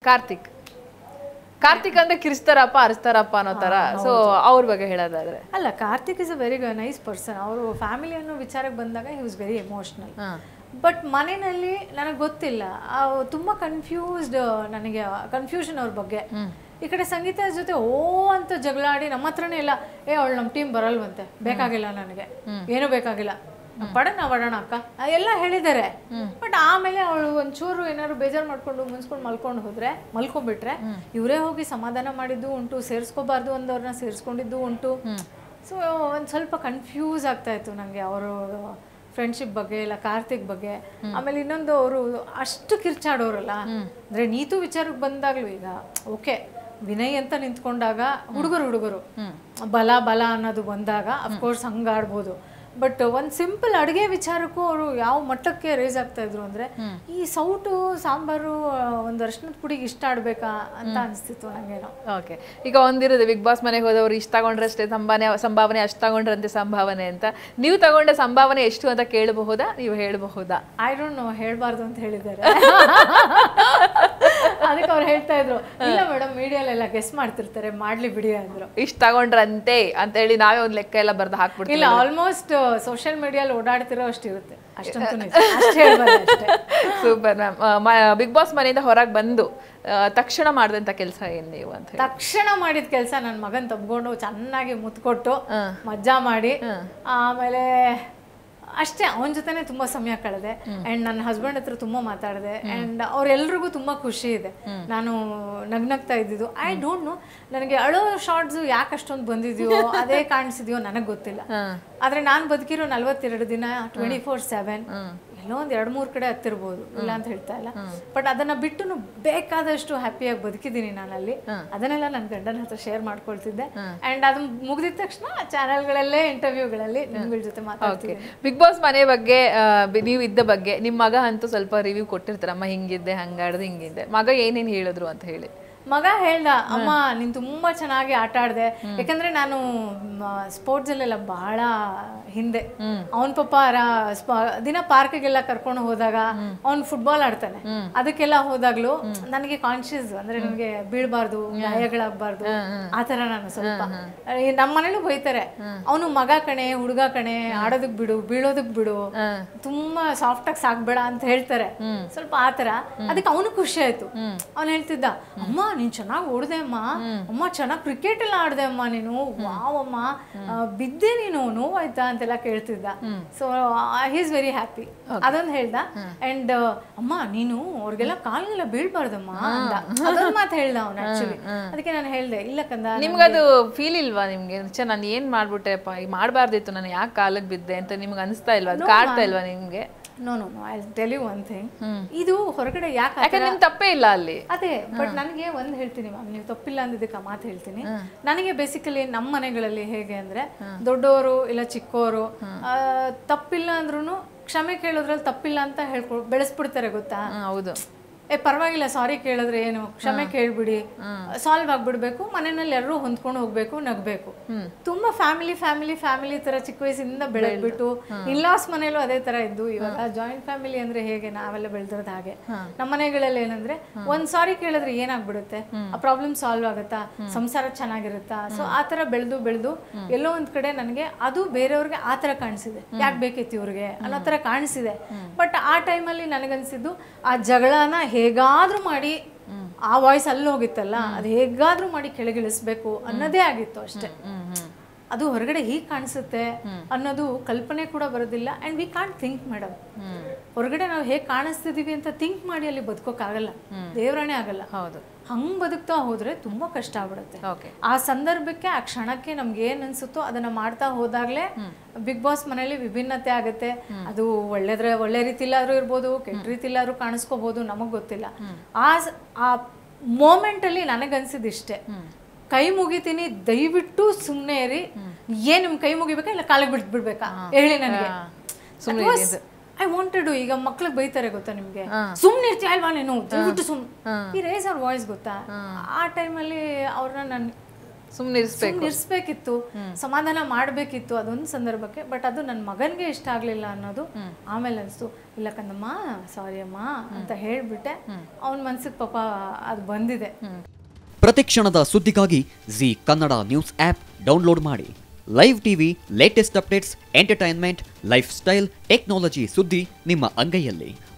ಕಾರ್ತಿಕ್ ಕಾರ್ತಿಕ್ ಅಂದ್ರೆ ಕಿರಿಸ್ತಾರಪ್ಪ ಅರಿಸ್ತಾರಪ್ಪ ಅನ್ನೋ ತರ ಸೊ ಅವ್ರ ಬಗ್ಗೆ ಹೇಳೋದಾದ್ರೆ ಅಲ್ಲ Karthik is a very nice person ಅವರು ಫ್ಯಾಮಿಲಿ ಅನ್ನೋ ವಿಚಾರಕ್ಕೆ ಬಂದಾಗ he was very emotional but ಮನೆಯಲ್ಲಿ ನನಗೆ ಗೊತ್ತಿಲ್ಲ ಅವ್ ತುಂಬ ಕನ್ಫ್ಯೂಸ್ಡ್ ನನಗೆ ಕನ್ಫ್ಯೂಷನ್ ಅವ್ರ ಬಗ್ಗೆ ಈ ಕಡೆ ಸಂಗೀತ ಜೊತೆ ಓ ಅಂತ ಜಗಳಾಡಿ ನಮ್ಮ ಹತ್ರನೇ ಇಲ್ಲ ಏ ಅವಳು ನಮ್ಮ ಟೀಮ್ ಬರಲ್ವಂತೆ ಬೇಕಾಗಿಲ್ಲ ನನಗೆ ಏನೂ ಬೇಕಾಗಿಲ್ಲ ಪಡ ನಾವು ಆಡೋಣ ಅಕ್ಕ ಆ, ಎಲ್ಲ ಹೇಳಿದ್ದಾರೆ ಬಟ್ ಆಮೇಲೆ ಅವಳು ಒಂಚೂರು ಏನಾದ್ರು ಬೇಜಾರು ಮಾಡ್ಕೊಂಡು ಮುನ್ಸ್ಕೊಂಡು ಮಲ್ಕೊಂಡು ಹೋದ್ರೆ ಮಲ್ಕೊಂಡ್ಬಿಟ್ರೆ ಇವರೇ ಹೋಗಿ ಸಮಾಧಾನ ಮಾಡಿದ್ದು ಉಂಟು ಸೇರಿಸ್ಕೋಬಾರ್ದು ಅಂದವ್ರನ್ನ ಸೇರಿಸ್ಕೊಂಡಿದ್ದು ಉಂಟು ಸೊ ಒಂದು ಸ್ವಲ್ಪ ಕನ್ಫ್ಯೂಸ್ ಆಗ್ತಾ ಇತ್ತು ನನಗೆ ಅವರು ಫ್ರೆಂಡ್ಶಿಪ್ ಬಗ್ಗೆ ಇಲ್ಲ ಕಾರ್ತಿಕ್ ಬಗ್ಗೆ ಆಮೇಲೆ ಇನ್ನೊಂದು ಅವರು ಅಷ್ಟು ಕಿರ್ಚಾಡೋರಲ್ಲ ಅಂದ್ರೆ ನೀತು ವಿಚಾರಕ್ಕೆ ಬಂದಾಗ್ಲೂ ಈಗ ಓಕೆ ವಿನಯ್ ಅಂತ ನಿಂತ್ಕೊಂಡಾಗ ಹುಡುಗರು ಹುಡುಗರು ಬಲ ಬಲ ಅನ್ನೋದು ಬಂದಾಗ ಅಫ್ಕೋರ್ಸ್ ಹಂಗಾಡ್ಬೋದು ಬಟ್ ಒಂದು ಸಿಂಪಲ್ ಅಡುಗೆ ವಿಚಾರಕ್ಕೂ ಅವರು ಯಾವ ಮಟ್ಟಕ್ಕೆ ರೇಸ್ ಆಗ್ತಾ ಇದ್ರು ಅಂದ್ರೆ ಈ ಸೌಟು ಸಾಂಬಾರು ಒಂದು ಅರ್ಶಿನದ ಪುಡಿಗೆ ಇಷ್ಟ ಆಡ್ಬೇಕಾ ಅಂತ ಅನಿಸ್ತಿತ್ತು ನಂಗೇನೋ ಓಕೆ ಈಗ ಒಂದಿರುತ್ತೆ ಬಿಗ್ ಬಾಸ್ ಮನೆಗೆ ಹೋದವರು ಇಷ್ಟು ತಗೊಂಡ್ರಷ್ಟೇ ಸಂಭಾವನೆ ಸಂಭಾವನೆ ಅಷ್ಟು ತಗೊಂಡ್ರಂತೆ ಸಂಭಾವನೆ ಅಂತ ನೀವು ತಗೊಂಡ ಸಂಭಾವನೆ ಎಷ್ಟು ಅಂತ ಕೇಳಬಹುದಾ ನೀವು ಹೇಳಬಹುದಾ ಐ ಡೋಂಟ್ ನೋ ಹೇಳ್ಬಾರ್ದು ಅಂತ ಹೇಳಿದ್ದಾರೆ ಅದಕ್ಕೆ ಅವ್ರು ಹೇಳ್ತಾ ಇದ್ರು ಇಲ್ಲ ಮೇಡಮ್ ಮೀಡಿಯಲ್ಲೆಲ್ಲ ಗೆಸ್ ಮಾಡ್ತಿರ್ತಾರೆ ಮಾಡ್ಲಿ ಬಿಡಿ ಅಂದ್ರು ಇಷ್ಟು ತಗೊಂಡ್ರಂತೆ ಅಂತ ಹೇಳಿ ನಾವೇ ಒಂದು ಲೆಕ್ಕ ಎಲ್ಲ ಬರ್ದು ಹಾಕ್ಬಿಡ್ತೀವಿ ಇಲ್ಲ ಆಲ್ಮೋಸ್ಟ್ ಸೋಷಿಯಲ್ ಮೀಡಿಯಲ್ಲಿ ಓಡಾಡ್ತಿರೋ ಅಷ್ಟು ಇರುತ್ತೆ ಅಷ್ಟಂತೂ ನಿಜ. ಅಷ್ಟ್ ಹೇಳ್ಬಾರ್ದು ಅಷ್ಟೇ ಸೂಪರ್ ಮ್ಯಾಮ್ ಬಿಗ್ ಬಾಸ್ ಮನೆಯಿಂದ ಹೊರಗೆ ಬಂದು ಆ, ತಕ್ಷಣ ಮಾಡಿದಂಥ ಕೆಲಸ ಏನು ನೀವು ಅಂತ ಹೇಳಿ ತಕ್ಷಣ ಮಾಡಿದ ಕೆಲಸ ನನ್ನ ಮಗನ್ ತಬ್ಕೊಂಡು ಚೆನ್ನಾಗಿ ಮುತ್ಕೊಟ್ಟು ಮಜ್ಜಾ ಮಾಡಿ ಆಮೇಲೆ ಅಷ್ಟೇ ಅವನ ಜೊತೆನೆ ತುಂಬಾ ಸಮಯ ಕಳೆದೆ ಅಂಡ್ ನನ್ನ ಹಸ್ಬೆಂಡ್ ಹತ್ರ ತುಂಬಾ ಮಾತಾಡಿದೆ ಅಂಡ್ ಅವ್ರೆಲ್ರಿಗೂ ತುಂಬಾ ಖುಷಿ ಇದೆ ನಾನು ನಗ್ನಗ್ತಾ ಇದ್ದಿದ್ದು ಐ ಡೋಂಟ್ ನೋ ನನಗೆ ಅಳೋ ಶಾರ್ಟ್ಸ್ ಯಾಕೆ ಅಷ್ಟೊಂದು ಬಂದಿದೆಯೋ ಅದೇ ಕಾಣಿಸಿದ್ಯೋ ನನಗೆ ಗೊತ್ತಿಲ್ಲ ಆದ್ರೆ ನಾನು ಬದುಕಿರೋ ನಲ್ವತ್ತೆರಡು ದಿನ ಟ್ವೆಂಟಿ ಫೋರ್ ಸೆವೆನ್ ಎಲ್ಲೋ ಒಂದ್ ಎರಡ್ ಮೂರ್ ಕಡೆ ಹತ್ತಿರ್ಬೋದು ಇಲ್ಲ ಅಂತ ಹೇಳ್ತಾ ಇಲ್ಲ ಬಟ್ ಅದನ್ನ ಬಿಟ್ಟು ಬೇಕಾದಷ್ಟು ಹ್ಯಾಪಿಯಾಗಿ ಬದುಕಿದ್ದೀನಿ ನಾನಲ್ಲಿ ಅದನ್ನೆಲ್ಲ ನನ್ನ ಗಂಡನ ಹತ್ರ ಶೇರ್ ಮಾಡ್ಕೊಳ್ತಿದ್ದೆ ಅಂಡ್ ಅದು ಮುಗಿದಿದ ತಕ್ಷಣ ಚಾನೆಲ್ಗಳಲ್ಲೇ ಇಂಟರ್ವ್ಯೂಗಳಲ್ಲಿ ನಿಮ್ಗಳ ಜೊತೆ ಮಾತಾಡ್ತೀನಿ ಬಿಗ್ ಬಾಸ್ ಮನೆ ಬಗ್ಗೆ ಆ, ಬಿ- ನೀವು ಇದ್ದ ಬಗ್ಗೆ ನಿಮ್ಮ ಮಗ ಅಂತೂ ಸ್ವಲ್ಪ ರಿವ್ಯೂ ಕೊಟ್ಟಿರ್ತಾರಮ್ಮ ಹಿಂಗಿದ್ದೆ ಹಂಗಾಡ್ದೆ ಹಿಂಗಿದ್ದೆ ಮಗ ಏನೇನು ಹೇಳಿದ್ರು ಅಂತ ಹೇಳಿ ಮಗ ಹೇಳ್ದ ಅಮ್ಮ ನೀನ್ ತುಂಬಾ ಚೆನ್ನಾಗಿ ಆಟ ಆಡ್ದೆ ಯಾಕಂದ್ರೆ ನಾನು ಸ್ಪೋರ್ಟ್ಸ್ ಅಲ್ಲೆಲ್ಲ ಬಹಳ ಹಿಂದೆ ಅವನ್ ಪಾಪ ರಾ- ಸ್ಪ- ದಿನ ಪಾರ್ಕ್ಗೆಲ್ಲ ಕರ್ಕೊಂಡು ಹೋದಾಗ ಅವ್ನ್ ಫುಟ್ಬಾಲ್ ಆಡ್ತಾನೆ ಅದಕ್ಕೆಲ್ಲ ಹೋದಾಗ್ಲೂ ನನಗೆ ಕಾನ್ಶಿಯಸ್ ಅಂದ್ರೆ ನನಗೆ ಬೀಳ್ಬಾರ್ದು ಗಾಯಗಳಾಗ್ಬಾರ್ದು ಆತರ ನಾನು ಸ್ವಲ್ಪ ಈ ನಮ್ಮ ಮನೇಲೂ ಬೈತಾರೆ ಅವನು ಮಗ ಕಣೆ ಹುಡುಗ ಕಣೆ ಆಡೋದಕ್ ಬಿಡು ಬೀಳೋದಕ್ ಬಿಡು ತುಂಬಾ ಸಾಫ್ಟ್ ಆಗಿ ಸಾಕ್ಬೇಡ ಅಂತ ಹೇಳ್ತಾರೆ ಸ್ವಲ್ಪ ಆತರ ಅದಕ್ಕೆ ಅವನು ಖುಷಿ ಆಯ್ತು ಅವ್ನು ಹೇಳ್ತಿದ್ದ ಅಮ್ಮ ನೀನ್ ಚೆನ್ನಾಗಿ ಓಡ್ದೆ ಅಮ್ಮ ಅಮ್ಮ ಚೆನ್ನಾಗಿ ಕ್ರಿಕೆಟ್ ಎಲ್ಲ ಆಡ್ದೆ ಅಮ್ಮ ನೀನು ವಾವ್ ಅಮ್ಮ ಆ, ಬಿದ್ದೆ ನೀನು ನೋವಾಯ್ತಾ ಅಂತೆಲ್ಲ ಕೇಳ್ತಿದ್ದ ಸೊ ಈಸ್ ವೆರಿ ಹ್ಯಾಪಿ ಅದೊಂದು ಹೇಳ್ದ ಅಂಡ್ ಅಮ್ಮ ನೀನು ಅವ್ರಿಗೆಲ್ಲ ಕಾಲಿಗೆಲ್ಲ ಬೀಳ್ಬಾರ್ದಮ್ಮ ಅಂದ ಅದೊಂದು ಮಾತು ಹೇಳ್ದ ಅವ್ನು ಆಕ್ಚುಲಿ ಅದಕ್ಕೆ ನಾನು ಹೇಳ್ದೆ ಇಲ್ಲ ಕಂದ ನಿಮ್ಗದು ಫೀಲ್ ಇಲ್ವಾ ನಿಮ್ಗೆ ಛೆ ನಾನು ಏನ್ ಮಾಡ್ಬಿಟ್ಟೆಪ್ಪ ಈಗ ಮಾಡಬಾರ್ದಿತ್ತು ನಾನು ಯಾಕೆ ಕಾಲಕ್ಕೆ ಬಿದ್ದೆ ಅಂತ ನಿಮ್ಗೆ ಅನಿಸ್ತಾ ಇಲ್ವಾ ಅದು ಕಾಡ್ತಾ ಇಲ್ವಾ ನಿಮ್ಗೆ no no no I tell you one thing ಇದು ಹೊರಗಡೆ ಯಾಕೆ ಯಾಕಂದ್ರೆ ನಿಮ್ ತಪ್ಪೇ ಇಲ್ಲ ಅಲ್ಲಿ ಅದೇ ಬಟ್ ನನಗೆ ಒಂದು ಹೇಳ್ತೀನಿ ಮ್ಯಾಮ್ ನೀವು ತಪ್ಪಿಲ್ಲ ಅಂದಿದ್ದಕ್ಕೆ ಆ ಮಾತು ಹೇಳ್ತೀನಿ ನನಗೆ ಬೇಸಿಕಲಿ ನಮ್ಮ ಮನೆಗಳಲ್ಲಿ ಹೇಗೆ ಅಂದ್ರೆ ದೊಡ್ಡವರು ಇಲ್ಲ ಚಿಕ್ಕವರು ಆ, ತಪ್ಪಿಲ್ಲ ಅಂದ್ರೂ ಕ್ಷಮೆ ಕೇಳೋದ್ರಲ್ಲಿ ತಪ್ಪಿಲ್ಲ ಅಂತ ಹೇಳ್ಕೊ ಬೆಳೆಸ್ಬಿಡ್ತಾರೆ ಗೊತ್ತಾ ಹ್ಮ್, ಹೌದು ಏ ಪರವಾಗಿಲ್ಲ ಸಾರಿ ಕೇಳಿದ್ರೆ ಏನು ಕ್ಷಮೆ ಕೇಳ್ಬಿಡಿ ಸಾಲ್ವ್ ಆಗ್ಬಿಡ್ಬೇಕು ಮನೆಯಲ್ಲಿ ಎಲ್ಲರೂ ಹೊಂದ್ಕೊಂಡು ಹೋಗ್ಬೇಕು ನಗ್ಬೇಕು ತುಂಬಾ ಫ್ಯಾಮಿಲಿ ಫ್ಯಾಮಿಲಿ ಫ್ಯಾಮಿಲಿ ತರ ಚಿಕ್ಕ ವಯಸ್ಸಿಂದ ಬೆಳೆದ್ಬಿಟ್ಟು ಇನ್ಲಾಸ್ ಮನೇಲೂ ಅದೇ ತರ ಇದ್ದು ಇವಾಗ ಜಾಯಿಂಟ್ ಫ್ಯಾಮಿಲಿ ಅಂದ್ರೆ ಹೇಗೆ ನಾವೆಲ್ಲ ಬೆಳೆದಿರೋದು ಹಾಗೆ ನಮ್ಮ ಮನೆಗಳಲ್ಲಿ ಏನಂದ್ರೆ ಒಂದ್ ಸಾರಿ ಕೇಳಿದ್ರೆ ಏನಾಗ್ಬಿಡುತ್ತೆ ಆ ಪ್ರಾಬ್ಲಮ್ ಸಾಲ್ವ್ ಆಗುತ್ತಾ ಸಂಸಾರ ಚೆನ್ನಾಗಿರುತ್ತಾ ಸೊ ಆ ತರ ಬೆಳೆದು ಬೆಳೆದು ಎಲ್ಲೋ ಒಂದ್ ಕಡೆ ನನಗೆ ಅದು ಬೇರೆಯವ್ರಿಗೆ ಆ ತರ ಕಾಣಿಸಿದೆ ಯಾಕೆ ಬೇಕಿತ್ತು ಇವ್ರಿಗೆ ಅನ್ನೋ ತರ ಕಾಣಿಸಿದೆ ಬಟ್ ಆ ಟೈಮಲ್ಲಿ ನನಗನ್ಸಿದ್ದು ಆ ಜಗಳನ ಹೇಗಾದ್ರೂ ಮಾಡಿ ಆ ವಾಯ್ಸ್ ಅಲ್ಲಿ ಹೋಗಿತ್ತಲ್ಲ ಅದು ಹೇಗಾದ್ರೂ ಮಾಡಿ ಕೆಳಗಿಳಿಸ್ಬೇಕು ಅನ್ನೋದೇ ಆಗಿತ್ತು ಅಷ್ಟೇ ಅದು ಹೊರಗಡೆ ಹೀಗೆ ಕಾಣಿಸುತ್ತೆ ಅನ್ನೋದು ಕಲ್ಪನೆ ಕೂಡ ಬರೋದಿಲ್ಲ and we can't think madam ಹೊರಗಡೆ ನಾವು ಹೇಗೆ ಕಾಣಿಸ್ತಿದೀವಿ ಅಂತ ಥಿಂಕ್ ಮಾಡಿ ಅಲ್ಲಿ ಬದುಕೋಕ್ಕಾಗಲ್ಲ ದೇವರಾಣೆ ಆಗಲ್ಲ ಹೌದು ಹಂಗ್ ಬದುಕ್ತಾ ಹೋದ್ರೆ ತುಂಬಾ ಕಷ್ಟ ಆಗ್ಬಿಡುತ್ತೆ ಓಕೆ ಆ ಸಂದರ್ಭಕ್ಕೆ ಆ ಕ್ಷಣಕ್ಕೆ ನಮ್ಗೆ ಏನ್ ಅನ್ಸುತ್ತೋ ಅದನ್ನ ಮಾಡ್ತಾ ಹೋದಾಗ್ಲೇ ಬಿಗ್ ಬಾಸ್ ಮನೇಲಿ ವಿಭಿನ್ನತೆ ಆಗುತ್ತೆ ಅದು ಒಳ್ಳೆದ್ರೆ ಒಳ್ಳೆ ರೀತಿಲಾದ್ರೂ ಇರ್ಬೋದು ಕೆಟ್ಟ ರೀತಿಲಾದ್ರೂ ಕಾಣಿಸ್ಕೋಬಹುದು ನಮಗ್ ಗೊತ್ತಿಲ್ಲ ಆ ಸ- ಆ moment ಅಲ್ಲಿ ನನಗನ್ಸಿದ್ ಇಷ್ಟೇ ಕೈ ಮುಗಿತೀನಿ ದಯವಿಟ್ಟು ಸುಮ್ನೆ ಇರಿ ಏನ್ ನಿಮ್ ಕೈ ಮುಗಿಬೇಕಾ ಇಲ್ಲ ಕಾಲಿಗೆ ಬಿಟ್ಟು ಬಿಡ್ಬೇಕಾ ಹೇಳಿ ನನಗೆ ಐ ವಾಂಟೆಡ್ ಈಗ ಮಕ್ಳಿಗೆ ಬೈತಾರೆ ಗೊತ್ತಾ ನಿಮ್ಗೆ ಸುಮ್ನೆ ಇರ್ತೀಯ ಅಲ್ವಾ ನೀನು ದಯವಿಟ್ಟು ಸುಮ್ ಈ ರೇಸ್ ಅವ್ರ ವಾಯ್ಸ್ ಗೊತ್ತಾ ಆ ಟೈಮಲ್ಲಿ ಅವ್ರನ್ನ ನಾನು ಸುಮ್ಮನೆ ಇರಿಸ್ಬೇಕು ಇರಿಸ್ಬೇಕಿತ್ತು ಸಮಾಧಾನ ಮಾಡಬೇಕಿತ್ತು ಅದೊಂದು ಸಂದರ್ಭಕ್ಕೆ ಬಟ್ ಅದು ನನ್ನ ಮಗನಿಗೆ ಇಷ್ಟ ಆಗಲಿಲ್ಲ ಅನ್ನೋದು ಆಮೇಲೆ ಅನಿಸ್ತು ಇಲ್ಲ ಕಂದಮ್ಮ ಸಾರಿ ಅಮ್ಮ ಅಂತ ಹೇಳ್ಬಿಟ್ಟೆ ಅವನ ಮನ್ಸಿಗೆ ಪಾಪ ಅದು ಬಂದಿದೆ ಪ್ರತಿಕ್ಷಣದ ಸುದ್ದಿಗಾಗಿ Zee Kannada news app download ಮಾಡಿ live TV latest updates entertainment lifestyle technology ಸುದ್ದಿ ನಿಮ್ಮ ಅಂಗೈಯಲ್ಲಿ